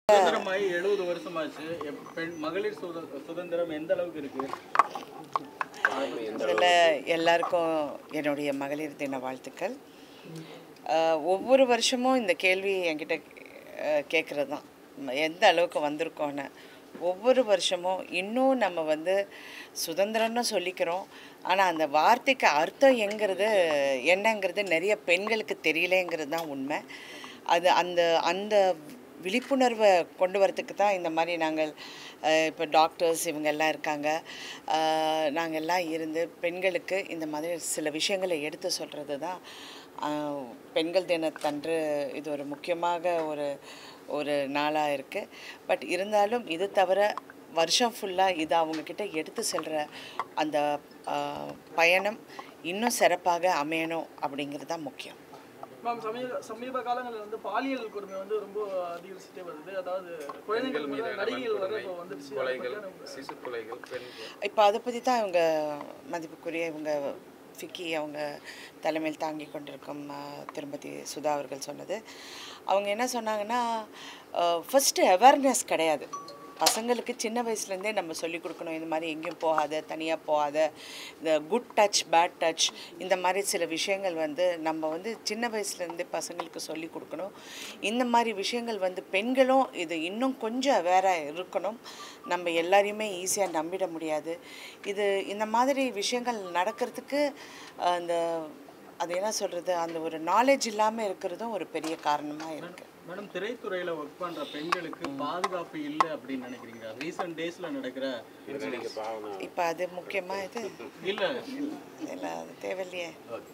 சுதந்திரமாயி எழுபது வருஷமாச்சு எப்- பெண் மகளிர் சுத- சுதந்திரம் எந்த அளவுக்கு இருக்கு முதல்ல எல்லாருக்கும் என்னுடைய மகளிர் தின வாழ்த்துக்கள் அஹ், ஒவ்வொரு வருஷமும் இந்த கேள்வி என்கிட்ட கேட்குறது தான் ம- எந்த அளவுக்கு வந்திருக்கோன்னு ஒவ்வொரு வருஷமும் இன்னும் நம்ம வந்து சுதந்திரம்னு சொல்லிக்கிறோம் ஆனால் அந்த வார்த்தைக்கு அர்த்தம் எங்கிறது என்னங்கிறது நிறைய பெண்களுக்கு தெரியலேங்கிறது தான் உண்மை அது அந்த அந்த விழிப்புணர்வை கொண்டு வரத்துக்கு தான் இந்த மாதிரி நாங்கள் இப்போ டாக்டர்ஸ் இவங்க எல்லாம் இருக்காங்க நாங்கள் எல்லாம் இருந்து பெண்களுக்கு இந்த மாதிரி சில விஷயங்களை எடுத்து சொல்கிறது தான் அஹ், பெண்கள் தினத்தன்று இது ஒரு முக்கியமாக ஒரு ஒரு நாளாக இருக்குது பட் இருந்தாலும் இது தவிர வருஷம் ஃபுல்லாக இது அவங்கக்கிட்ட எடுத்து செல்கிற அந்த அஹ், பயணம் இன்னும் சிறப்பாக அமையணும் அப்படிங்கிறது தான் முக்கியம் மேம் சமீப சமீப காலங்களில் வந்து பாலியல் கொடுமை வந்து ரொம்ப அதிகரிச்சுட்டே வருது அதாவது குழந்தைகள் மேல நடிகைகள் வர இப்போ வந்துடுச்சு அதை கொலைகள் பத்தியான உங்க- சிசு கொலைகள் பெண்கள் இப்போ அதை பற்றி தான் இவங்க மதிப்புக்குரிய இவங்க ஃபிக்கி அவங்க தலைமையில் தாங்கி கொண்டிருக்கும் அஹ், திருமதி சுதா அவர்கள் சொன்னது அவங்க என்ன சொன்னாங்கன்னா ஃபஸ்ட்டு அவேர்னஸ் கிடையாது பசங்களுக்கு சின்ன வயசுலேருந்தே நம்ம சொல்லிக் கொடுக்கணும் இந்த மாதிரி எங்கேயும் போகாத தனியாக போகாத இந்த குட் டச் பேட் டச் இந்த மாதிரி சில விஷயங்கள் வந்து நம்ம வந்து சின்ன வயசுலேருந்தே பசங்களுக்கு சொல்லிக் கொடுக்கணும் இந்த மாதிரி விஷயங்கள் வந்து பெண்களும் இது இன்னும் கொஞ்சம் அவேராக இருக்கணும் நம்ம எல்லாரையுமே ஈஸியாக நம்பிட முடியாது இது இந்த மாதிரி விஷயங்கள் நடக்கிறதுக்கு அஹ், அந்த அது என்ன சொல்கிறது அந்த ஒரு நாலேஜ் இல்லாமல் இருக்கிறதும் ஒரு பெரிய காரணமாக இருக்குது மேடம் திரைத்துறையில ஒர்க் பண்ற பெண்களுக்கு பாதுகாப்பு இல்லை அப்படின்னு நினைக்கிறீங்களா ரீசெண்ட் டேஸ்ல நடக்கிற நடிகை பாவனா இப்போ அது முக்கியமாக இது இல்ல இல்லை அது தேவையில்லையே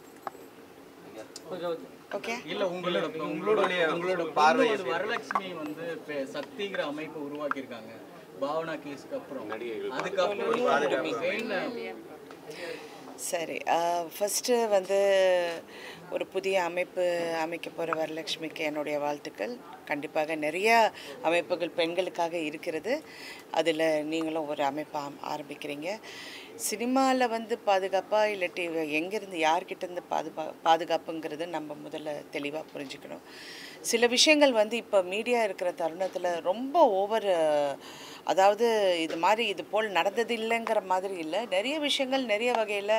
ஓகே இல்ல உங்களோட உங்களோட உங்களோட பார்வை வரலட்சுமி வந்து இப்ப சக்திங்கிற அமைப்பை உருவாக்கி இருக்காங்க பாவனா கேஸ்க்கு அப்புறம் அதுக்கப்புறம் என்ன சரி ஃபஸ்ட்டு வந்து ஒரு புதிய அமைப்பு அமைக்க போகிற வரலட்சுமிக்கு என்னுடைய வாழ்த்துக்கள் கண்டிப்பாக நிறைய அமைப்புகள் பெண்களுக்காக இருக்கிறது அதில் நீங்களும் ஒரு அமைப்பு ஆம்- ஆரம்பிக்கிறீங்க சினிமாவில் வந்து பாதுகாப்பாக இல்லாட்டி எங்கேருந்து யார்கிட்டேருந்து பாதுகா பாதுகாப்புங்கிறது நம்ம முதல்ல தெளிவாக புரிஞ்சுக்கணும் சில விஷயங்கள் வந்து இப்போ மீடியா இருக்கிற தருணத்தில் ரொம்ப ஓவர் அதாவது இது மாதிரி இது போல் நடந்தது இல்லைங்கிற மாதிரி இல்லை நிறைய விஷயங்கள் நிறைய வகையில்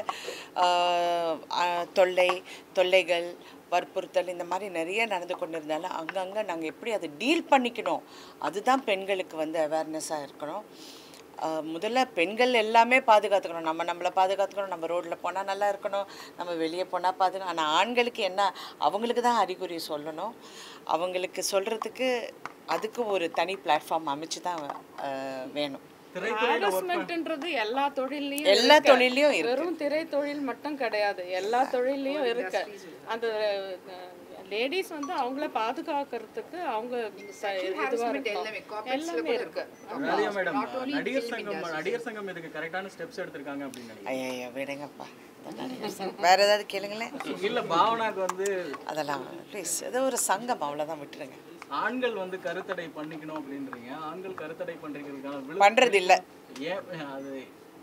தொல்லை தொல்லைகள் வற்புறுத்தல் இந்த மாதிரி நிறைய நடந்து கொண்டிருந்தாலும் அங்கங்கே நாங்கள் எப்படி அதை டீல் பண்ணிக்கணும் அதுதான் பெண்களுக்கு வந்து அவேர்னஸாக இருக்கணும் ஆஹ் முதல்ல பெண்கள் எல்லாமே பாதுகாத்துக்கணும் நம்ம நம்மளை பாதுகாத்துக்கணும் நம்ம ரோட்டில் போனால் நல்லா இருக்கணும் நம்ம வெளியே போனால் பாதுகா ஆனால் ஆண்களுக்கு என்ன அவங்களுக்கு தான் அறிகுறி சொல்லணும் அவங்களுக்கு சொல்கிறதுக்கு அதுக்கு ஒரு தனி பிளாட்ஃபார்ம் அமைச்சு தான் ஆஹ் வேணும் ஹாரஸ்மெண்ட்ன்றது எல்லா தொழில்லையும் எல்லா இருக்கு. தொழில்லையும் இருக்கு. வெறும் திரை தொழில் மட்டும் கிடையாது எல்லா தொழில்லையும் இருக்கு அந்த லேடிஸ் வந்து அவங்கள பாதுகாக்கிறதுக்கு அவங்க ச- இதுவா இருக்கணும். எல்லாமே இருக்கு ராதிகா மேடம் நடிகர் சங்கம் நடிகர் சங்கம் இதுக்கு கரெக்டான ஸ்டெப்ஸ் எடுத்திருக்காங்க அப்படின்னு நினைக்கிறேன் ஐயா விடுங்கப்பா வேற ஏதாவது கேளுங்களேன் இல்ல பாவனாக்கு வந்து அதெல்லாம் ப்ளீஸ் ஏதோ ஒரு சங்கம் அவ்வளோதான் விட்டுருங்க ஆண்கள் வந்து கருத்தடை பண்ணிக்கணும் அப்படின்றீங்க ஆண்கள் கருத்தடை பண்றதுக்கான விழு- பண்றது இல்ல ஏன் அது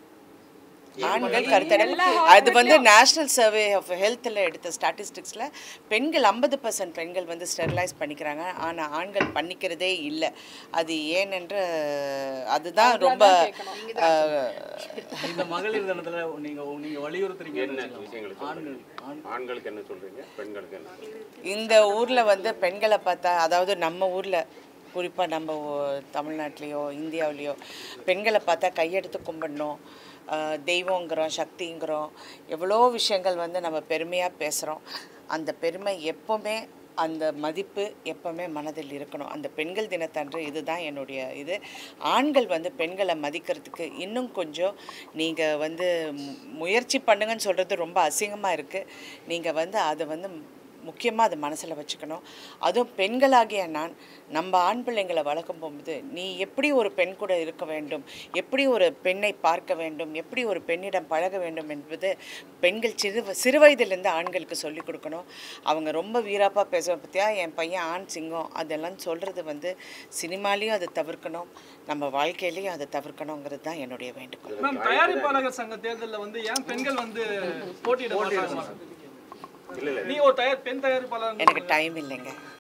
ஆண்கள் கருத்தடை அது வந்து நேஷ்னல் சர்வே ஆஃப் ஹெல்த்தில் எடுத்த ஸ்டாட்டிஸ்டிக்ஸில் பெண்கள் ஐம்பது பர்சன்ட் பெண்கள் வந்து ஸ்டெரிலைஸ் பண்ணிக்கிறாங்க ஆனால் ஆண்கள் பண்ணிக்கிறதே இல்லை அது ஏனென்று அதுதான் ரொம்ப அஹ், இந்த மகளிர் தினத்துல நீங்க நீங்க வலியுறுத்துறீங்க என்ன விஷயங்கள் ஆண்கள் ஆண் ஆண்களுக்கு என்ன சொல்றீங்க பெண்களுக்கு என்ன இந்த ஊரில் வந்து பெண்களை பார்த்தா அதாவது நம்ம ஊரில் குறிப்பாக நம்ம ஊ- தமிழ்நாட்டிலையோ இந்தியாவிலையோ பெண்களை பார்த்தா கையெடுத்து கும்பிடணும் ஆஹ் தெய்வங்கிறோம் சக்திங்கிறோம் எவ்வளோ விஷயங்கள் வந்து நம்ம பெருமையாக பேசுகிறோம் அந்த பெருமை எப்போவுமே அந்த மதிப்பு எப்போவுமே மனதில் இருக்கணும் அந்த பெண்கள் தினத்தன்று இதுதான் என்னுடைய இது ஆண்கள் வந்து பெண்களை மதிக்கிறதுக்கு இன்னும் கொஞ்சம் நீங்கள் வந்து மு- முயற்சி பண்ணுங்கன்னு சொல்கிறது ரொம்ப அசிங்கமாக இருக்குது நீங்கள் வந்து அதை வந்து முக்கியமாக அதை மனசில் வச்சுக்கணும் அதுவும் பெண்களாகிய நான் நம்ம ஆண் பிள்ளைங்களை வளர்க்கும் போகும்போது நீ எப்படி ஒரு பெண் கூட இருக்க வேண்டும் எப்படி ஒரு பெண்ணை பார்க்க வேண்டும் எப்படி ஒரு பெண்ணிடம் பழக வேண்டும் என்பது பெண்கள் சிறு சிறு வயதிலேருந்து ஆண்களுக்கு சொல்லிக் கொடுக்கணும் அவங்க ரொம்ப வீராப்பாக பேசுவாங்க பற்றியா என் பையன் ஆண் சிங்கம் அதெல்லாம் சொல்கிறது வந்து சினிமாலேயும் அதை தவிர்க்கணும் நம்ம வாழ்க்கையிலையும் அதை தவிர்க்கணுங்கிறது தான் என்னுடைய வேண்டுகோள் மேம் தயாரிப்பாளர்கள் சங்க தேர்தல்ல வந்து ஏன் பெண்கள் வந்து போட்டியிட மாட்டாங்க இல்ல இல்ல நீ ஒரு தயார் பெண் தயாரிப்பாளர் எனக்கு டைம் இல்லைங்க